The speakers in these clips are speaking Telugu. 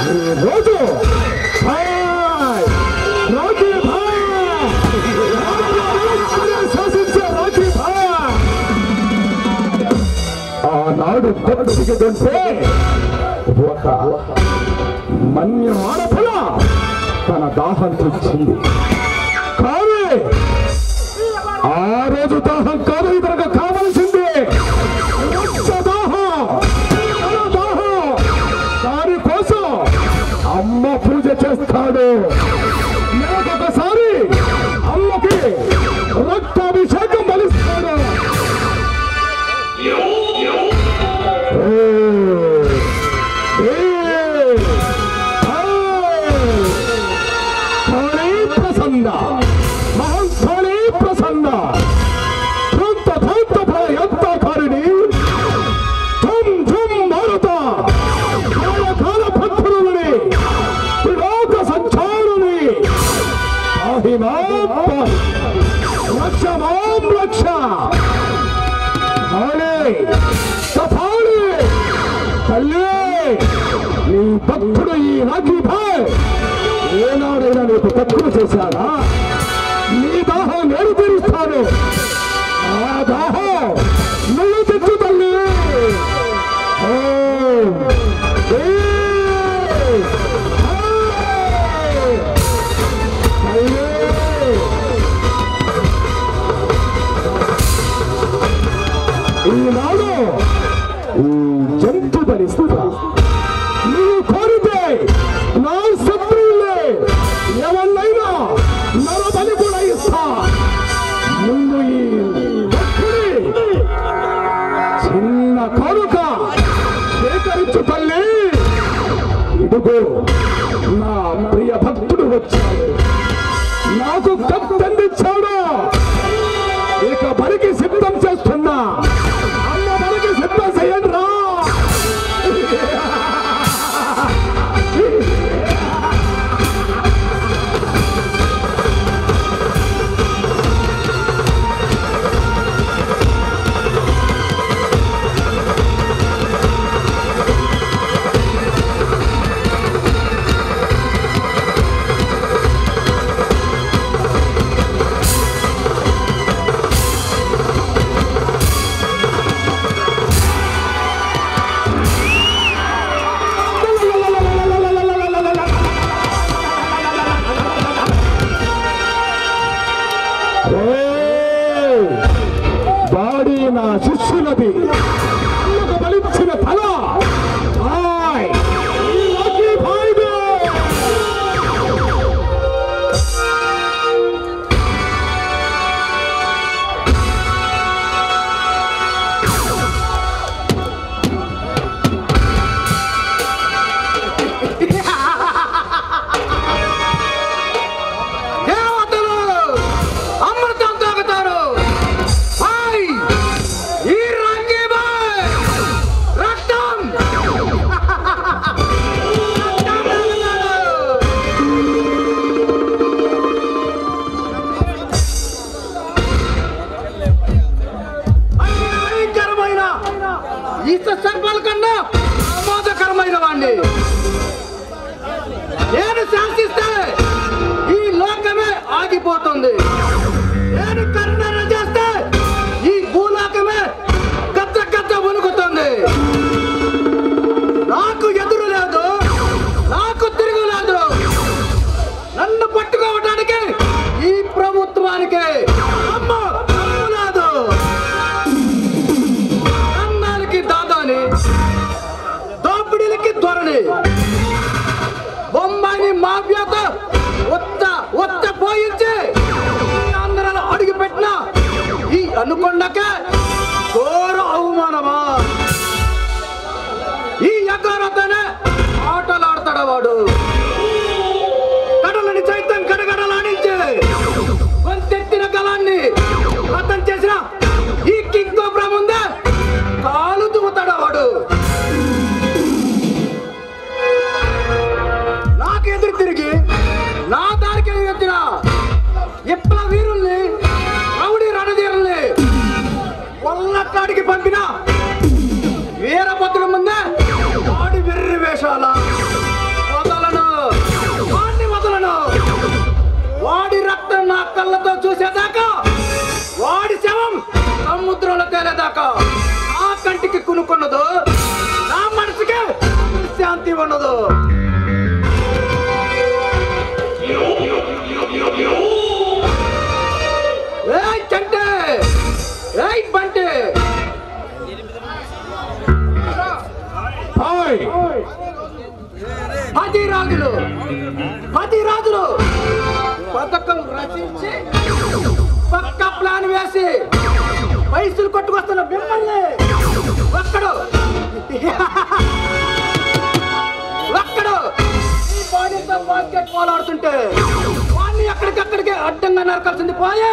ఈ రోజు భాయ్, రాజీ భాయ్, రాజీ శాసించే రాజీ భాయ్. ఆనాడు బతికిదంటే ఒక మన్య ఆడపిల్ల తన దాహం తెచ్చింది కానీ ఆ రోజు దాహం కాదు ఇతనికి కావలసింది ఒక్క దాహం తన దాహం దాని కోసం అమ్మ పూజ చేస్తాడు ఒకసారి అమ్మకి రక్తాభిషేకం బలిస్తాడు ప్రసన్న మహంకాళీ ప్రసన్న ధృంత ధృంత భయంత కారిణి ధుమ్ ధుమ్ మారుత కాల కాల భద్రుని త్రిలోక సంచారుని పాహి మాం పాహి. రక్ష మాం రక్ష కాళీ కపాలి తల్లి నీ భక్తుడు ఈ రాఖీ భాయ్ ఏనాడైనా నీకు తక్కువ చేశాడా నీ దాహం నేను తీరుస్తాను ఆ దాహం నువ్వు తెచ్చు తల్లి ఓ, ఏ, ఆ, తల్లి. ఈనాడు ఈ జంతు బలిస్తా నీవు కోరితే నా శత్రువులే ఎవరినైనా నర బలి కూడా ఇస్తా ముందు ఈ భక్తుడి చిన్న కానుక స్వీకరించు తల్లి ఇదిగో నా ప్రియ భక్తుడు వచ్చాడు నాకు కప్పందించాడు ఇక బలికి సిద్ధం చేస్తున్నా అమ్మ బలికి సిద్ధం చేయండి రా ఏయ్! బాడీ నా శిష్యులది అమ్మకు బలిచ్చిన తల ఆయ్! ఈ లక్కీ భాయ్దే! దేవతలు అమృతం తాగుతారు హాయ్ ఈ రంగి బాయ్ రక్తం రక్తం తాగుతారు. అన్ని భయంకరమైన ఈత సర్పాల కన్నా ప్రమాదకరమైన వాణ్ణి నేను శాసిస్తే ఈ లోకమే ఆగిపోతుంది నేను కరుణ చేస్తే ఈ భూలోకమే గద్ద గద్ద వణుకుతుంది నాకు ఎదురు లేదు నాకు తిరుగు లేదు నన్ను పట్టుకోవడానికి ఈ ప్రభుత్వానికి అమ్మ దమ్ము లేదు అన్నానికి దాదాని దోపిడీలకి ధోరణి బొమ్మాయిని మాఫియాతో ఒత్త ఒత్త పోయించి ఆంధ్రలో అడుగు పెట్టిన ఈ అనుకొండక ఘోర అవమానమా ఈ ఎగారతోనే ఆటలాడతాడు వాడు కడలని చైతం గడగడలాడించి గొంతెత్తిన గలాన్ని అతను చేసిన ఈ కింగ్ కోబ్రా ముందే కాలు దువ్వుతాడు వాడు నాకు ఎదురు తిరిగి నా దారికి వచ్చిన విప్లవ వీరుల్ని రౌడీ రణధీరుల్ని వల్లకాడికి పంపిన వీరభద్రుల ముందే వాడి వెర్రి వేషాల కళ్ళతో చూసేదాకా వాడి శవం సముద్రంలో తేలేదాకా ఆ కంటికి కునుకున్నదు నా మనసుకి శాంతి ఉండదు ఏయ్ చంటే ఏయ్ బంటే హాయ్ పది రాజులు పది రాజులు పథకం రచించి పక్క ప్లాన్ వేసి పైసలు కొట్టుకొస్తున్న మిమ్మల్ని ఒక్కడు ఒక్కడు ఈ బాడీతో బాస్కెట్ బాల్ ఆడుతుంటే వాడిని ఎక్కడికక్కడికి అడ్డంగా నరకాల్సింది పోయే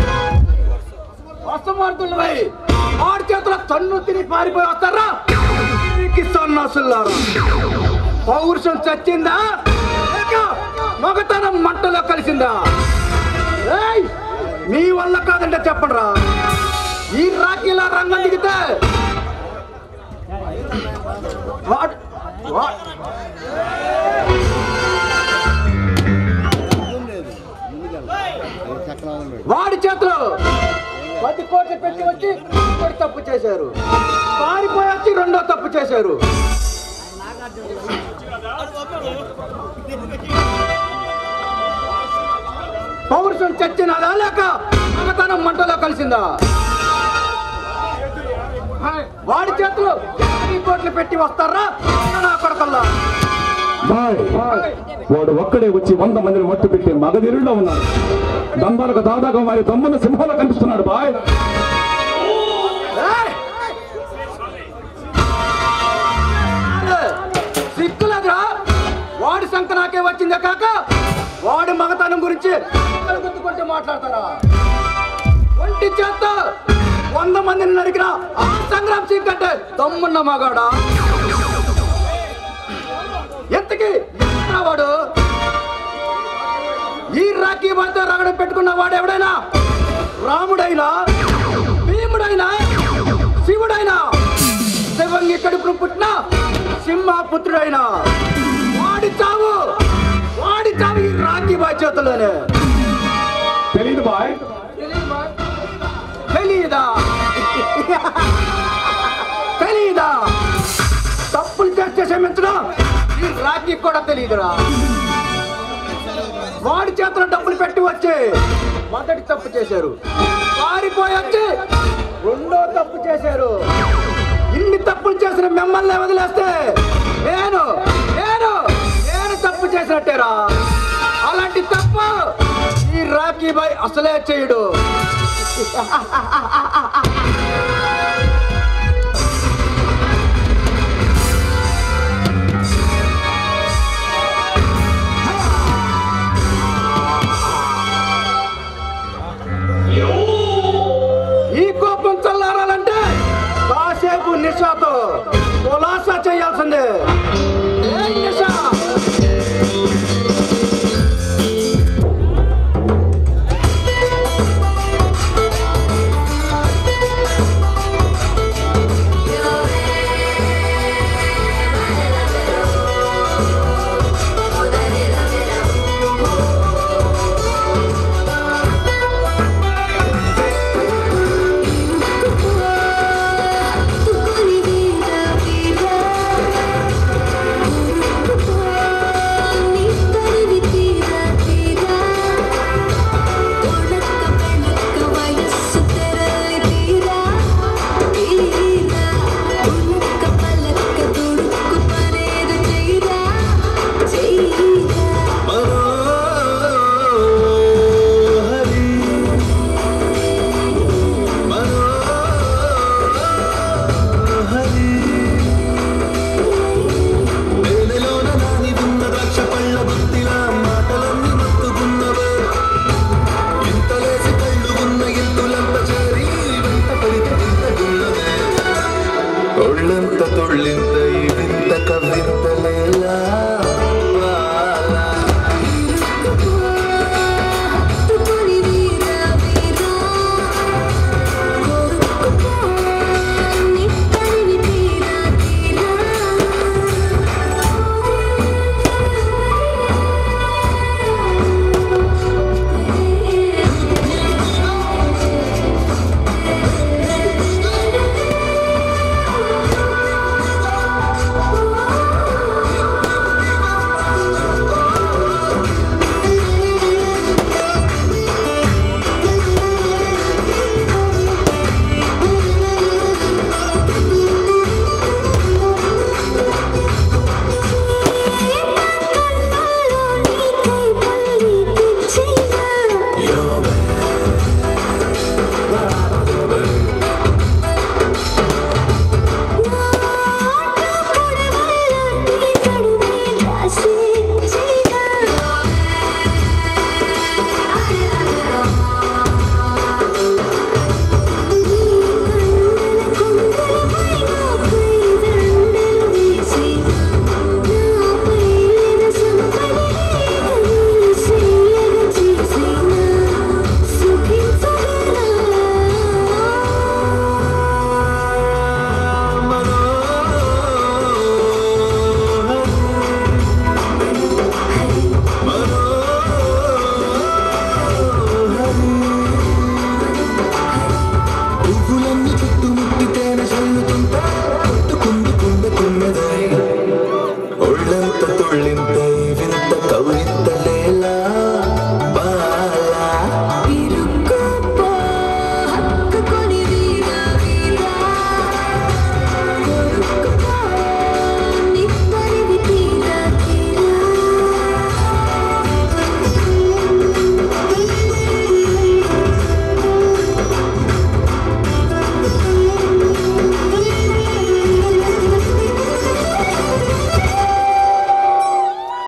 అసమర్థులమై ఆడి చేతుల తన్ను తిని పారిపోయి వస్తారా మీకు సన్నాసులారా పౌరుషం చచ్చిందా లేక మగతనం మంటలో కలిసిందా ఏయ్ మీ వల్ల కాదంటే చెప్పండిరా ఈ రాఖీలా రంగం దిగితే వాడు వా- వాడి చేతిలో పది కోట్లు పెట్టి వచ్చి ఒకటి తప్పు చేశారు పారిపోయి వచ్చి రెండో తప్పు చేశారు పౌరుషం చచ్చినదా లేక మగతనం మంటలో కలిసిందా వాడి చేతిలో పది కోట్లు పెట్టి వస్తారా నా కొడకల్లా బాయ్ వాడు ఒక్కడే వచ్చి వంద మందిని మట్టు పెట్టి మగధీరుల్లో ఉన్నాడు దందాలకు దాదాగా వారి దమ్మున సింహాలు కనిపిస్తున్నాడు బాయ్ ఏయ్! సిగ్గులేదురా వాడి సంఖ నాకే వచ్చిందే కాక వాడి మగతనం గురించి కుక్కలు గుద్దుకుంటూ మాట్లాడతారా ఒంటి చేత వంద మందిని నరికిన ఆ సంగ్రామ్ సింగ్ అంటే దమ్మున్న మగాడా ఎంతకి ఎవడ్రా వాడు ఈ రాఖీ బాతో రగడం పెట్టుకున్న వాడు ఎవడైనా రాముడైనా భీముడైనా శివుడైనా శివంగి కడుపును పుట్టిన సింహపుత్రుడైనా వాడి చావు వాడి చావు ఈ రాఖీ బాయ్ చేతుల్లోనే తెలియదు బాయ్ తెలీదా తెలీదా తప్పులు చేస్తే క్షమించడం ఈ రాఖీ కూడా తెలియదురా వాడి చేతిలో డబ్బులు పెట్టి వచ్చి మొదటి తప్పు చేశారు పారిపోయి వచ్చి రెండో తప్పు చేశారు ఇన్ని తప్పులు చేసిన మిమ్మల్ని వదిలేస్తే నేను నేను నేను తప్పు చేసినట్టేరా అలాంటి తప్పు ఈ రాఖీ బాయ్ అసలే చేయడు